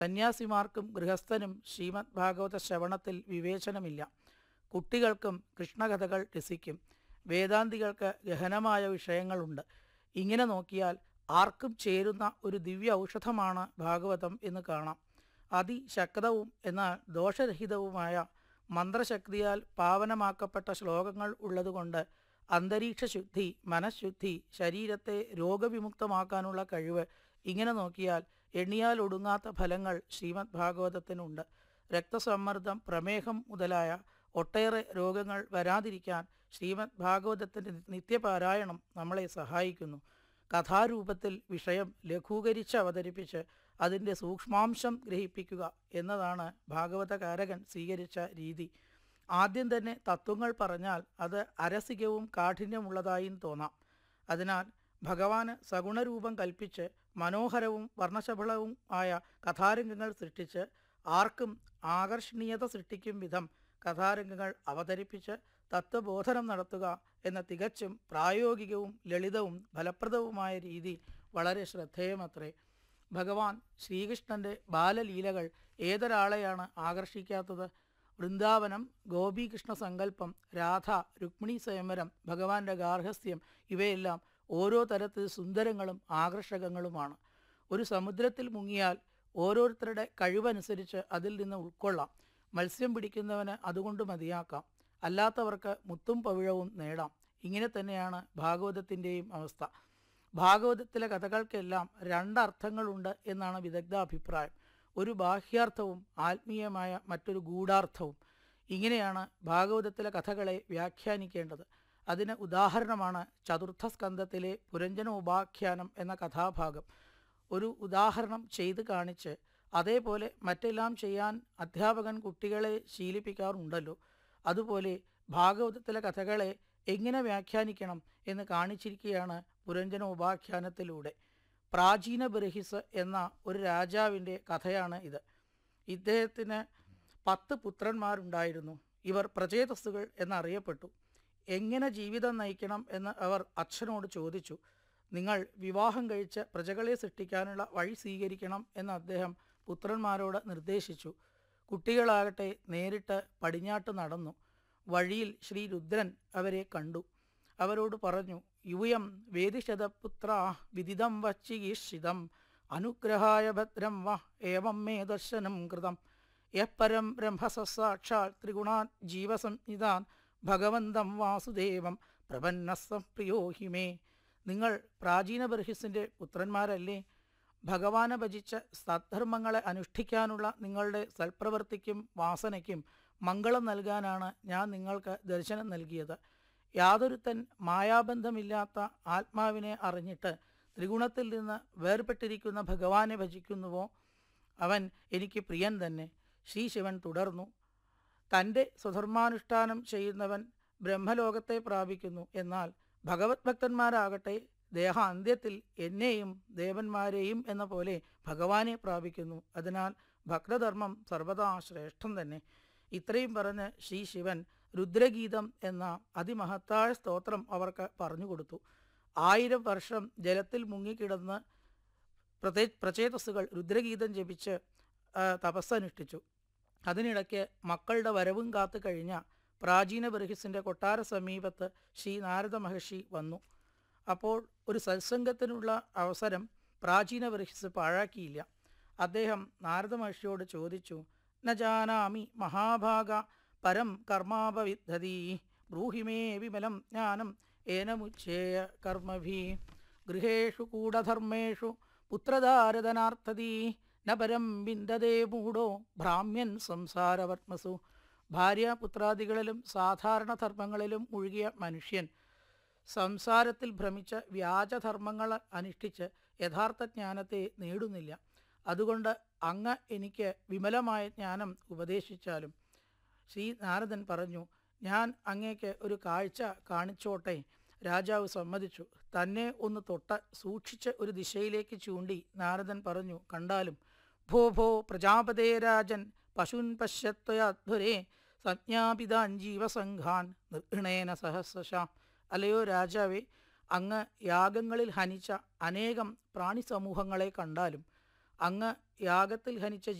സന്യാസിമാർക്കും ഗൃഹസ്ഥനും ശ്രീമദ് ഭാഗവത ശ്രവണത്തിൽ വിവേചനമില്ല കുട്ടികൾക്കും കൃഷ്ണകഥകൾ രസിക്കും വേദാന്തികൾക്ക് ഗഹനമായ വിഷയങ്ങളുണ്ട് ഇങ്ങനെ നോക്കിയാൽ ആർക്കും ചേരുന്ന ഒരു ദിവ്യ ഔഷധമാണ് ഭാഗവതം എന്ന് കാണാം അതിശക്തവും എന്നാൽ ദോഷരഹിതവുമായ മന്ത്രശക്തിയാൽ പാവനമാക്കപ്പെട്ട ശ്ലോകങ്ങൾ ഉള്ളതുകൊണ്ട് അന്തരീക്ഷ ശുദ്ധി മനഃശുദ്ധി ശരീരത്തെ രോഗവിമുക്തമാക്കാനുള്ള കഴിവ് ഇങ്ങനെ നോക്കിയാൽ എണ്ണിയാൽ ഒടുങ്ങാത്ത ഫലങ്ങൾ ശ്രീമദ് ഭാഗവതത്തിനുണ്ട് രക്തസമ്മർദ്ദം പ്രമേഹം മുതലായ ഒട്ടേറെ രോഗങ്ങൾ വരാതിരിക്കാൻ ശ്രീമദ് ഭാഗവതത്തിൻ്റെ നിത്യപാരായണം നമ്മളെ സഹായിക്കുന്നു കഥാരൂപത്തിൽ വിഷയം ലഘൂകരിച്ച് അവതരിപ്പിച്ച് അതിൻ്റെ സൂക്ഷ്മാംശം ഗ്രഹിപ്പിക്കുക എന്നതാണ് ഭാഗവതകാരകൻ സ്വീകരിച്ച രീതി ആദ്യം തന്നെ തത്വങ്ങൾ പറഞ്ഞാൽ അത് അരസികവും കാഠിന്യമുള്ളതായും തോന്നാം അതിനാൽ ഭഗവാന് സഗുണരൂപം കൽപ്പിച്ച് മനോഹരവും വർണ്ണശബളവും ആയ കഥാരംഗങ്ങൾ സൃഷ്ടിച്ച് ആർക്കും ആകർഷണീയത സൃഷ്ടിക്കും വിധം കഥാരംഗങ്ങൾ അവതരിപ്പിച്ച് തത്വബോധനം നടത്തുക എന്ന തികച്ചും പ്രായോഗികവും ലളിതവും ഫലപ്രദവുമായ രീതി വളരെ ശ്രദ്ധേയമത്രേ ഭഗവാൻ ശ്രീകൃഷ്ണൻ്റെ ബാലലീലകൾ ഏതൊരാളെയാണ് ആകർഷിക്കാത്തത് വൃന്ദാവനം ഗോപീകൃഷ്ണ സങ്കല്പം രാധ രുക്മിണി സ്വയംവരം ഭഗവാന്റെ ഗാർഹസ്ഥ്യം ഇവയെല്ലാം ഓരോ തരത്തിൽ സുന്ദരങ്ങളും ആകർഷകങ്ങളുമാണ് ഒരു സമുദ്രത്തിൽ മുങ്ങിയാൽ ഓരോരുത്തരുടെ കഴിവനുസരിച്ച് അതിൽ നിന്ന് ഉൾക്കൊള്ളാം മത്സ്യം പിടിക്കുന്നവന് അതുകൊണ്ട് മതിയാക്കാം അല്ലാത്തവർക്ക് മുത്തും പവിഴവും നേടാം ഇങ്ങനെ തന്നെയാണ് ഭാഗവതത്തിൻ്റെയും അവസ്ഥ ഭാഗവതത്തിലെ കഥകൾക്കെല്ലാം രണ്ടർത്ഥങ്ങളുണ്ട് എന്നാണ് വിദഗ്ധ അഭിപ്രായം ഒരു ബാഹ്യാർത്ഥവും ആത്മീയമായ മറ്റൊരു ഗൂഢാർത്ഥവും ഇങ്ങനെയാണ് ഭാഗവതത്തിലെ കഥകളെ വ്യാഖ്യാനിക്കേണ്ടത് അതിന് ഉദാഹരണമാണ് ചതുർത്ഥ സ്കന്ധത്തിലെ പുരഞ്ജനോപാഖ്യാനം എന്ന കഥാഭാഗം ഒരു ഉദാഹരണം ചെയ്ത് കാണിച്ച് അതേപോലെ മറ്റെല്ലാം ചെയ്യാൻ അധ്യാപകൻ കുട്ടികളെ ശീലിപ്പിക്കാറുണ്ടല്ലോ അതുപോലെ ഭാഗവതത്തിലെ കഥകളെ എങ്ങനെ വ്യാഖ്യാനിക്കണം എന്ന് കാണിച്ചിരിക്കുകയാണ് പുരഞ്ജന ഉപാഖ്യാനത്തിലൂടെ പ്രാചീന ബർഹിസ് എന്ന ഒരു രാജാവിൻ്റെ കഥയാണ് ഇത് ഇദ്ദേഹത്തിന് പത്ത് പുത്രന്മാരുണ്ടായിരുന്നു ഇവർ പ്രചേതസ്സുകൾ എന്നറിയപ്പെട്ടു എങ്ങനെ ജീവിതം നയിക്കണം എന്ന് അവർ അച്ഛനോട് ചോദിച്ചു നിങ്ങൾ വിവാഹം കഴിച്ച് പ്രജകളെ സൃഷ്ടിക്കാനുള്ള വഴി സ്വീകരിക്കണം എന്ന് അദ്ദേഹം പുത്രന്മാരോട് നിർദ്ദേശിച്ചു കുട്ടികളാകട്ടെ നേരിട്ട് പടിഞ്ഞാട്ട് നടന്നു വഴിയിൽ ശ്രീ രുദ്രൻ അവരെ കണ്ടു അവരോട് പറഞ്ഞു യൂയം വേദിശതപുത്ര വിദിതം വച്ചിഗീഷിതം അനുഗ്രഹായ ഭദ്രം വ ഏവം മേ ദർശനം കൃതം യപ്പരം ബ്രഹ്മസാക്ഷാൽ ത്രിഗുണാൻ ജീവസംഹിതാൻ ഭഗവന്തം വാസുദേവം പ്രപന്നസ്സ പ്രിയോ ഹിമേ നിങ്ങൾ പ്രാചീന ബർഹിസിൻ്റെ പുത്രന്മാരല്ലേ ഭഗവാനെ ഭജിച്ച് സദ്ധർമ്മങ്ങളെ അനുഷ്ഠിക്കാനുള്ള നിങ്ങളുടെ സൽപ്രവൃത്തിക്കും വാസനയ്ക്കും മംഗളം നൽകാനാണ് ഞാൻ നിങ്ങൾക്ക് ദർശനം നൽകിയത് യാതൊരുത്തൻ മായാബന്ധമില്ലാത്ത ആത്മാവിനെ അറിഞ്ഞിട്ട് ത്രിഗുണത്തിൽ നിന്ന് വേർപെട്ടിരിക്കുന്ന ഭഗവാനെ ഭജിക്കുന്നുവോ അവൻ എനിക്ക് പ്രിയൻ തന്നെ ശ്രീ ശിവൻ തുടർന്നു തൻ്റെ സ്വധർമാനുഷ്ഠാനം ചെയ്യുന്നവൻ ബ്രഹ്മലോകത്തെ പ്രാപിക്കുന്നു എന്നാൽ ഭഗവത് ഭക്തന്മാരാകട്ടെ ദേഹാന്ത്യത്തിൽ എന്നെയും ദേവന്മാരെയും എന്ന പോലെ ഭഗവാനെ പ്രാപിക്കുന്നു അതിനാൽ ഭക്തധർമ്മം സർവദാ ശ്രേഷ്ഠം തന്നെ ഇത്രയും പറഞ്ഞ് ശ്രീ ശിവൻ രുദ്രഗീതം എന്ന അതിമഹത്തായ സ്തോത്രം അവർക്ക് പറഞ്ഞു കൊടുത്തു ആയിരം വർഷം ജലത്തിൽ മുങ്ങിക്കിടന്ന് പ്രതേ പ്രചേതസ്സുകൾ രുദ്രഗീതം ജപിച്ച് ആ, തപസ്സനുഷ്ഠിച്ചു അതിനിടയ്ക്ക് മക്കളുടെ വരവും കാത്തു കഴിഞ്ഞ പ്രാചീന ബർഹിസിൻ്റെ കൊട്ടാര സമീപത്ത് ശ്രീ നാരദ മഹർഷി വന്നു അപ്പോൾ ഒരു സത്സംഗത്തിനുള്ള അവസരം പ്രാചീന ബർഹിസ് പാഴാക്കിയില്ല അദ്ദേഹം നാരദ മഹർഷിയോട് ചോദിച്ചു ന ജാനാമി മഹാഭാഗ പരം കർമാപവിദ്ധതി ബ്രൂഹിമേ വിമലം ജ്ഞാനം ഏനമുച്ചേയ കർമ്മഭി ഗൃഹേഷു കൂടധർമ്മേഷു പുത്രധാരതനാർത്ഥതീ ന പരം വിന്ദതേ മൂഢോ ഭ്രാമ്യൻ സംസാരവർമ്മസു ഭാര്യ പുത്രാദികളിലും സാധാരണ ധർമ്മങ്ങളിലും മുഴുകിയ മനുഷ്യൻ സംസാരത്തിൽ ഭ്രമിച്ച വ്യാജധർമ്മങ്ങൾ അനുഷ്ഠിച്ച് യഥാർത്ഥ ജ്ഞാനത്തെ നേടുന്നില്ല അതുകൊണ്ട് അങ്ങ് എനിക്ക് വിമലമായ ജ്ഞാനം ഉപദേശിച്ചാലും ശ്രീ നാരദൻ പറഞ്ഞു ഞാൻ അങ്ങേക്ക് ഒരു കാഴ്ച കാണിച്ചോട്ടെ രാജാവ് സമ്മതിച്ചു തന്നെ ഒന്ന് തൊട്ട് സൂക്ഷിച്ച് ഒരു ദിശയിലേക്ക് ചൂണ്ടി നാരദൻ പറഞ്ഞു കണ്ടാലും ഭോ ഭോ പ്രജാപതേ രാജൻ പശുൻ പശ്യത്വയാധ്വരേ സംജ്ഞാപിതാൻ ജീവസംഘാൻ നിർഗണേന സഹസ്രശ അല്ലയോ രാജാവേ അങ്ങ് യാഗങ്ങളിൽ ഹനിച്ച അനേകം പ്രാണിസമൂഹങ്ങളെ കണ്ടാലും അങ്ങ് യാഗത്തിൽ ഹനിച്ച